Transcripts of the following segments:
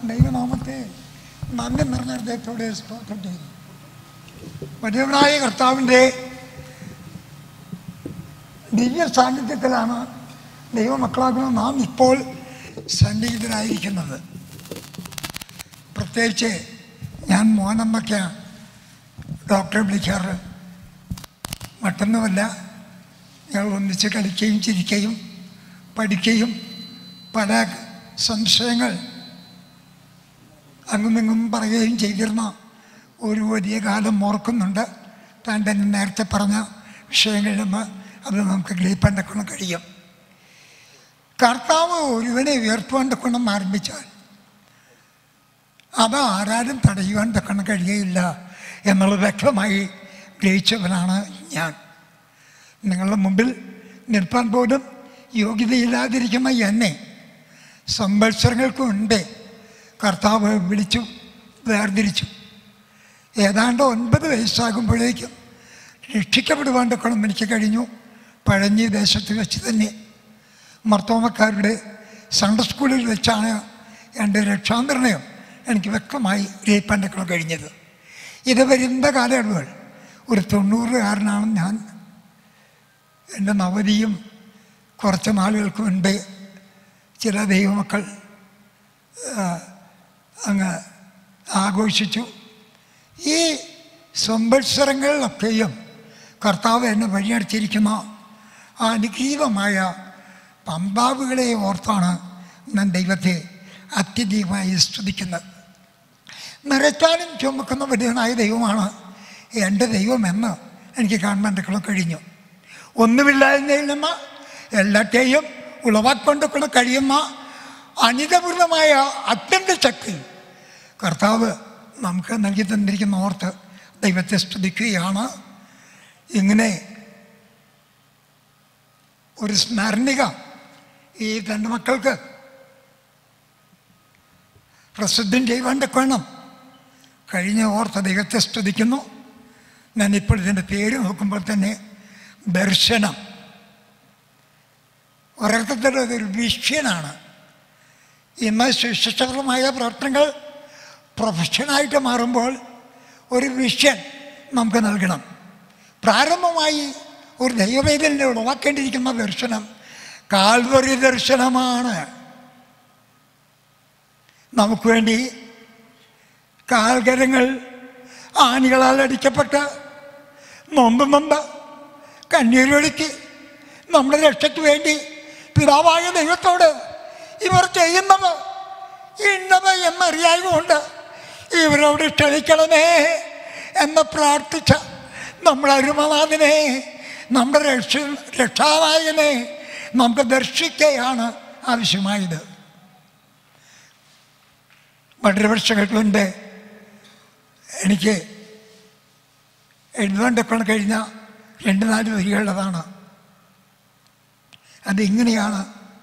ദൈവനാമത്തെ നന്ദി നിറഞ്ഞ ഹൃദയത്തോടെ സ്തോത്രം ചെയ്യുന്നു വലിയവനായ കർത്താവിൻ്റെ ദിവ്യ സാന്നിധ്യത്തിലാണ് ദൈവമക്കളാകുന്ന നാം ഇപ്പോൾ സന്നിഹിതരായിരിക്കുന്നത് പ്രത്യേകിച്ച് ഞാൻ മോനമ്മയ്ക്ക് ഡോക്ടറെ വിളിക്കാറ് മറ്റൊന്നുമല്ല ഞങ്ങൾ ഒന്നിച്ച് കളിക്കുകയും ചിരിക്കുകയും പഠിക്കുകയും പല സംശയങ്ങൾ അങ്ങുമിങ്ങും പറയുകയും ചെയ്തിരുന്ന ഒരു വലിയ കാലം ഓർക്കുന്നുണ്ട് താൻ തന്നെ നേരത്തെ പറഞ്ഞ വിഷയങ്ങളിൽ നിന്ന് അത് നമുക്ക് ഗ്രഹിപ്പാൻ തക്കണം കഴിയും കർത്താവ് ഒരുവനെ ഉയർത്തുവാൻ തക്കണം ആരംഭിച്ചാൽ അത് ആരാലും തടയുവാൻ തക്കണം കഴിയുകയില്ല എന്നുള്ളത് വ്യക്തമായി ഗ്രഹിച്ചവനാണ് ഞാൻ നിങ്ങളുടെ മുമ്പിൽ നിൽപ്പാൻ പോലും യോഗ്യതയില്ലാതിരിക്കുന്ന എന്നെ സംവത്സരങ്ങൾക്ക് മുൻപേ കർത്താവ് വിളിച്ചു വേർതിരിച്ചു ഏതാണ്ട് ഒൻപത് വയസ്സാകുമ്പോഴേക്കും രക്ഷിക്കപ്പെടുവാൻ തക്കണം എനിക്ക് കഴിഞ്ഞു പഴഞ്ഞി ദേശത്ത് വെച്ച് തന്നെ മർത്തോമക്കാരുടെ സൺഡേ സ്കൂളിൽ വെച്ചാണ് എൻ്റെ രക്ഷാന്തരണയം എനിക്ക് വ്യക്തമായി ഗ്രഹിപ്പാൻ തക്കണം കഴിഞ്ഞത് ഇത് വരുന്ന കാലയളവുകൾ ഒരു തൊണ്ണൂറുകാരനാണ് ഞാൻ എൻ്റെ നവതിയും കുറച്ച് നാളുകൾക്ക് മുൻപേ ചില ദൈവമക്കൾ ആ, അങ്ങ് ആഘോഷിച്ചു ഈ സംവത്സരങ്ങളിലൊക്കെയും കർത്താവ് എന്നെ വഴിയടച്ചിരിക്കുന്ന ആ അനുഗ്രഹീതമായ പമ്പാവുകളെ ഓർത്താണ് ഞാൻ ദൈവത്തെ അത്യധികമായി സ്തുതിക്കുന്നത് നിറയ്ക്കാനും ചുമക്കുന്ന വലിയനായ ദൈവമാണ് എൻ്റെ ദൈവമെന്ന് എനിക്ക് കാണാൻ തക്കള കഴിഞ്ഞു ഒന്നുമില്ലായ്മയിൽ നിന്ന് എല്ലാറ്റെയും ഉളവാക്കൊണ്ടൊക്കെ കഴിയുന്ന അനിതപൂർണമായ അത്യന്ത ശക്തി കർത്താവ് നമുക്ക് നൽകി തന്നിരിക്കുന്ന ഓർത്ത് ദൈവത്തെ സ്തുതിക്കുകയാണ് ഇങ്ങനെ ഒരു സ്മരണിക ഈ രണ്ട് മക്കൾക്ക് പ്രസിദ്ധം ചെയ്യുവാൻ വേണം കഴിഞ്ഞ ഓർത്ത ദൈവത്തെ സ്തുതിക്കുന്നു ഞാനിപ്പോൾ ഇതിൻ്റെ പേര് നോക്കുമ്പോൾ തന്നെ ദർശനം ഒരർത്ഥത്തിൽ അതൊരു വിഷ്യനാണ് ഇന്ന് ശിഷ്ടപരമായ പ്രവർത്തനങ്ങൾ പ്രൊഫഷനായിട്ട് മാറുമ്പോൾ ഒരു വിഷ്യൻ നമുക്ക് നൽകണം പ്രാരംഭമായി ഒരു ദൈവവേദനെ ഉളവാക്കേണ്ടിയിരിക്കുന്ന ദർശനം കാൽവറി ദർശനമാണ് നമുക്ക് വേണ്ടി കാൽകരങ്ങൾ ആണികളാൽ അടിക്കപ്പെട്ട് നൊമ്പ് നൊമ്പ് കണ്ണീരൊഴുക്കി നമ്മുടെ രക്ഷയ്ക്ക് വേണ്ടി പിതാവായ ദൈവത്തോട് ഇവർ ചെയ്യുന്നത് ഇന്നത് എന്നറിയായതുകൊണ്ട് ഇവരോട് ക്ഷണിക്കണമേ എന്ന് പ്രാർത്ഥിച്ച നമ്മുടെ അരുമനാഥനെ നമ്മുടെ രക്ഷ രക്ഷാനായകനെ നമുക്ക് ദർശിക്കുകയാണ് ആവശ്യമായത് വളരെ വർഷങ്ങൾക്ക് മുൻപ് എനിക്ക് എഴുതാണ്ടൊക്കെ കഴിഞ്ഞ രണ്ട് നാല് വരികളുള്ളതാണ് അതിങ്ങനെയാണ്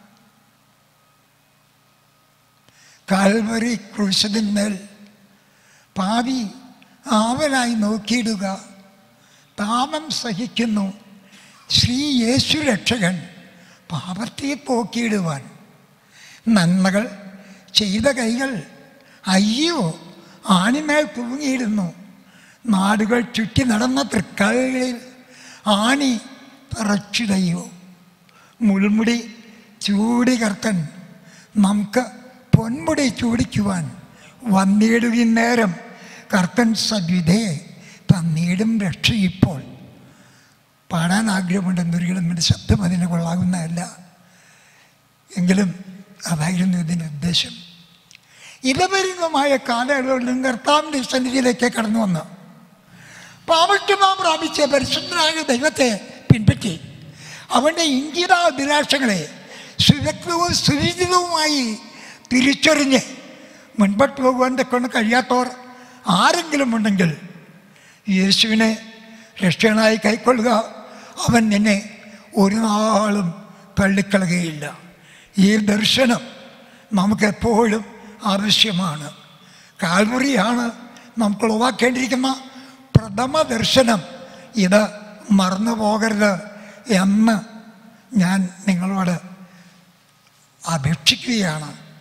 കാൽവരി ക്രൂശതിന്മേൽ പാവി ആവലായി നോക്കിയിടുക പാപം സഹിക്കുന്നു ശ്രീ യേശു രക്ഷകൻ പാപത്തെ പോക്കിയിടുവാൻ നന്മകൾ ചെയ്ത കൈകൾ അയ്യോ ആണിമേൽ തൂങ്ങിയിടുന്നു നാടുകൾ ചുറ്റി നടന്ന തൃക്കകളിൽ ആണി തറച്ചിടയോ മുൾമുടി ചൂടി കർത്തൻ നമുക്ക് പൊന്മുടി ചൂടിക്കുവാൻ വന്നിടുകയും നേരം കർത്തൻ സദ്വിധേ തന്നീടും രക്ഷ ഇപ്പോൾ പാടാൻ ആഗ്രഹമുണ്ട് ഒരിക്കലും എൻ്റെ ശബ്ദം അതിന് കൊള്ളാകുന്നതല്ല എങ്കിലും അതായിരുന്നു ഇതിൻ്റെ ഉദ്ദേശം ഇടപരിതമായ കാലയളവിലും കർത്താവിൻ്റെ സന്നിധിയിലേക്ക് കടന്നു വന്നു പാവഷ്ട്യമാ പ്രാപിച്ച പരിശുദ്ധനായ ദൈവത്തെ പിൻപറ്റി അവൻ്റെ ഇംഗിത അഭിലാഷങ്ങളെ സുരക്തവും സുരക്ഷിതവുമായി തിരിച്ചറിഞ്ഞ് മുൻപോട്ട് പോകുവാൻ കൊണ്ട് കഴിയാത്തവർ ആരെങ്കിലും ഉണ്ടെങ്കിൽ യേശുവിനെ രക്ഷകനായി കൈക്കൊള്ളുക അവൻ നിന്നെ ഒരു നാളും തള്ളിക്കളയുകയില്ല ഈ ദർശനം നമുക്കെപ്പോഴും ആവശ്യമാണ് കാൽമുറിയാണ് നമുക്ക് ഉളവാക്കേണ്ടിയിരിക്കുന്ന പ്രഥമ ദർശനം ഇത് മറന്നു പോകരുത് എന്ന് ഞാൻ നിങ്ങളോട് അപേക്ഷിക്കുകയാണ്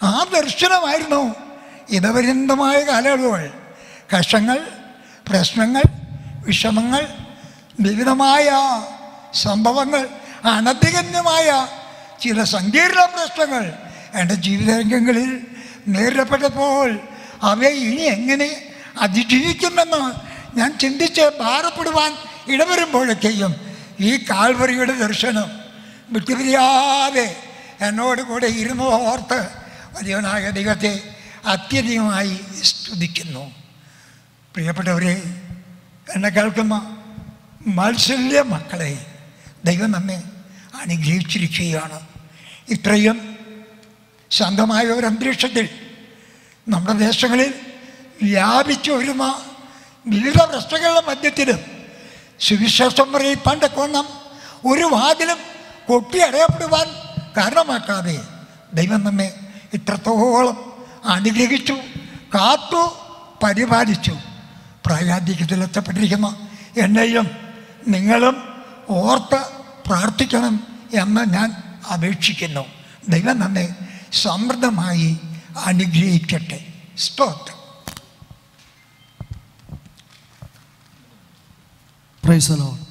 ആ ദർശനമായിരുന്നു ഇതപര്യന്തമായ കാലയളവുകൾ കഷ്ടങ്ങൾ പ്രശ്നങ്ങൾ വിഷമങ്ങൾ വിവിധമായ സംഭവങ്ങൾ അനധികന്യമായ ചില സങ്കീർണ പ്രശ്നങ്ങൾ എൻ്റെ ജീവിതരംഗങ്ങളിൽ നേരിടപ്പെട്ടപ്പോൾ അവയെ ഇനി എങ്ങനെ അതിജീവിക്കുമെന്ന് ഞാൻ ചിന്തിച്ച് ഭാരപ്പെടുവാൻ ഇടവരുമ്പോഴൊക്കെയും ഈ കാൽവറിയുടെ ദർശനം വിട്ടുപിരിയാതെ എന്നോട് കൂടെ ഇരുന്ന് ഓർത്ത് വലിയവനായ ദൈവത്തെ അത്യധികമായി സ്തുതിക്കുന്നു പ്രിയപ്പെട്ടവരെ എന്നെ കേൾക്കുന്ന മത്സല്യ മക്കളെ ദൈവം നമ്മെ അനുഗ്രഹിച്ചിരിക്കുകയാണ് ഇത്രയും ശാന്തമായ ഒരു അന്തരീക്ഷത്തിൽ നമ്മുടെ ദേശങ്ങളിൽ വ്യാപിച്ചു വരുന്ന വിവിധ പ്രശ്നങ്ങളുടെ മധ്യത്തിലും സുവിശേഷം പറയിപ്പാൻ തക്കവണ്ണം ഒരു വാതിലും കൊട്ടി അടയപ്പെടുവാൻ കാരണമാക്കാതെ ദൈവം നമ്മെ ഇത്രത്തോളം അനുഗ്രഹിച്ചു കാത്തു പരിപാലിച്ചു പ്രായാധിക്യത്തിൽ എത്തപ്പെട്ടിരിക്കുന്ന എന്നെയും നിങ്ങളും ഓർത്ത് പ്രാർത്ഥിക്കണം എന്ന് ഞാൻ അപേക്ഷിക്കുന്നു ദൈവം നമ്മെ സമൃദ്ധമായി അനുഗ്രഹിക്കട്ടെ സ്തോത്രം പ്രൈസ് അലോൺ